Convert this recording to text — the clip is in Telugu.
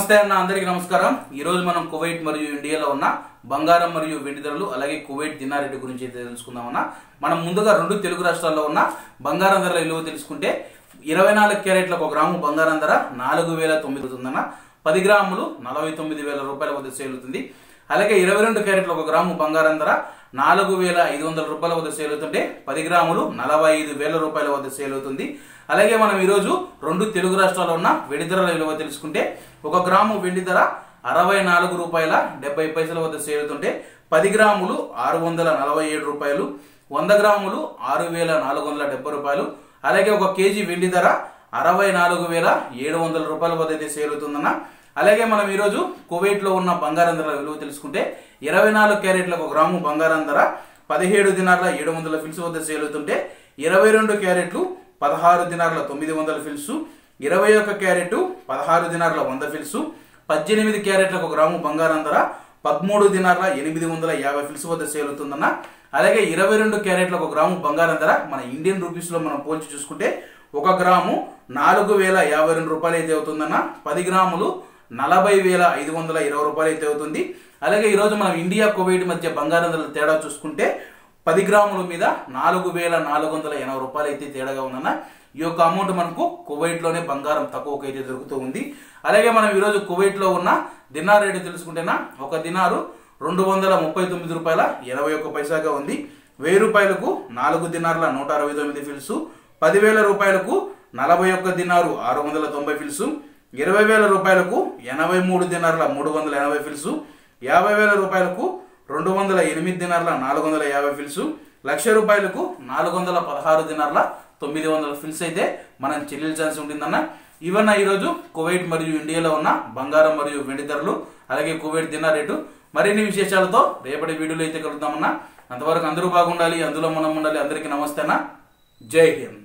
నమస్తే అన్న అందరికీ నమస్కారం ఈ రోజు మనం కువైట్ మరియు ఇండియాలో ఉన్న బంగారం మరియు వెండి ధరలు అలాగే కువైట్ దినారెడ్డి గురించి అయితే తెలుసుకుందామన్న మనం ముందుగా రెండు తెలుగు రాష్ట్రాల్లో ఉన్న బంగారం ధరల విలువ తెలుసుకుంటే ఇరవై నాలుగు క్యారెట్లకు ఒక గ్రాము బంగారం ధర నాలుగు వేల తొమ్మిది అవుతుందన్న పది గ్రాములు నలభై తొమ్మిది వేల రూపాయల వద్ద సేల్ అవుతుంది అలాగే ఇరవై రెండు క్యారెట్ల ఒక గ్రాము బంగారం ధర నాలుగు వేల ఐదు వందల రూపాయల వద్ద సేల్ అవుతుంటే పది గ్రాములు నలభై ఐదు వేల రూపాయల వద్ద సేల్ అవుతుంది అలాగే మనం ఈరోజు రెండు తెలుగు రాష్ట్రాల్లో ఉన్న వెండి ధరల విలువ తెలుసుకుంటే ఒక గ్రాము వెండి ధర అరవై నాలుగు రూపాయల డెబ్బై పైసల వద్ద సేల్ అవుతుంటే పది గ్రాములు ఆరు వందల నలభై ఏడు రూపాయలు వంద గ్రాములు ఆరు వేల నాలుగు వందల డెబ్బై రూపాయలు అలాగే ఒక కేజీ వెండి ధర అరవై నాలుగు వేల ఏడు వందల రూపాయల వద్ద అయితే సేల్ అవుతుందన్న అలాగే మనం ఈరోజు కువైట్లో ఉన్న బంగారం ధరల విలువ తెలుసుకుంటే ఇరవై నాలుగు క్యారెట్లకు ఒక గ్రాము బంగారం ధర పదిహేడు దినార్ల ఏడు వందల ఫిల్స్ వద్ద సేల్ అవుతుంటే ఇరవై రెండు క్యారెట్లు పదహారు దినార్ల తొమ్మిది వందల ఫిల్స్ ఇరవై ఒక్క క్యారెట్ పదహారు దినార్ల వంద ఫిల్స్ పద్దెనిమిది క్యారెట్లకు ఒక గ్రాము బంగారం ధర పదమూడు దినార్ల ఎనిమిది వందల యాభై ఫిల్స్ వద్ద సేల్ అవుతుందన్న అలాగే ఇరవై రెండు క్యారెట్లకు ఒక గ్రాము బంగారం ధర మన ఇండియన్ రూపీస్లో మనం పోల్చి చూసుకుంటే ఒక గ్రాము నాలుగు వేల యాభై రెండు రూపాయలు అయితే అవుతుందన్న పది గ్రాములు నలభై వేల ఐదు వందల ఇరవై రూపాయలు అయితే అవుతుంది అలాగే ఈరోజు మనం ఇండియా కువైట్ మధ్య బంగారం ధరల తేడా చూసుకుంటే పది గ్రాముల మీద నాలుగు వేల నాలుగు వందల ఎనభై రూపాయలు అయితే తేడాగా ఉందన్న ఈ యొక్క అమౌంట్ మనకు కువైట్లోనే బంగారం తక్కువకి అయితే దొరుకుతూ ఉంది అలాగే మనం ఈరోజు కువైట్లో ఉన్న దినార్ రేటు తెలుసుకుంటేనా ఒక దినారు రెండు వందల ముప్పై తొమ్మిది రూపాయల ఎనభై ఒక్క పైసాగా ఉంది వెయ్యి రూపాయలకు నాలుగు దినార్ల నూట అరవై తొమ్మిది ఫిల్స్ పదివేల రూపాయలకు నలభై ఒక్క దినారు ఆరు వందల తొంభై ఫిల్స్ ఇరవై వేల రూపాయలకు ఎనభై మూడు దినార్ల మూడు వందల ఎనభై ఫిల్స్ యాభై వేల రూపాయలకు రెండు వందల ఎనిమిది దినార్ల నాలుగు వందల యాభై ఫిల్స్ లక్ష రూపాయలకు నాలుగు వందల పదహారు దినార్ల తొమ్మిది వందల ఫిల్స్ అయితే మనం చెల్లించాల్సి ఉంటుందన్న ఇవన్న ఈరోజు కువైట్ మరియు ఇండియాలో ఉన్న బంగారం మరియు వెండి ధరలు అలాగే కువైట్ దినార్ రేటు మరిన్ని విశేషాలతో రేపటి వీడియోలో అయితే కలుద్దామన్నా అంతవరకు అందరూ బాగుండాలి అందులో మనం ఉండాలి అందరికీ నమస్తేనా జై హింద్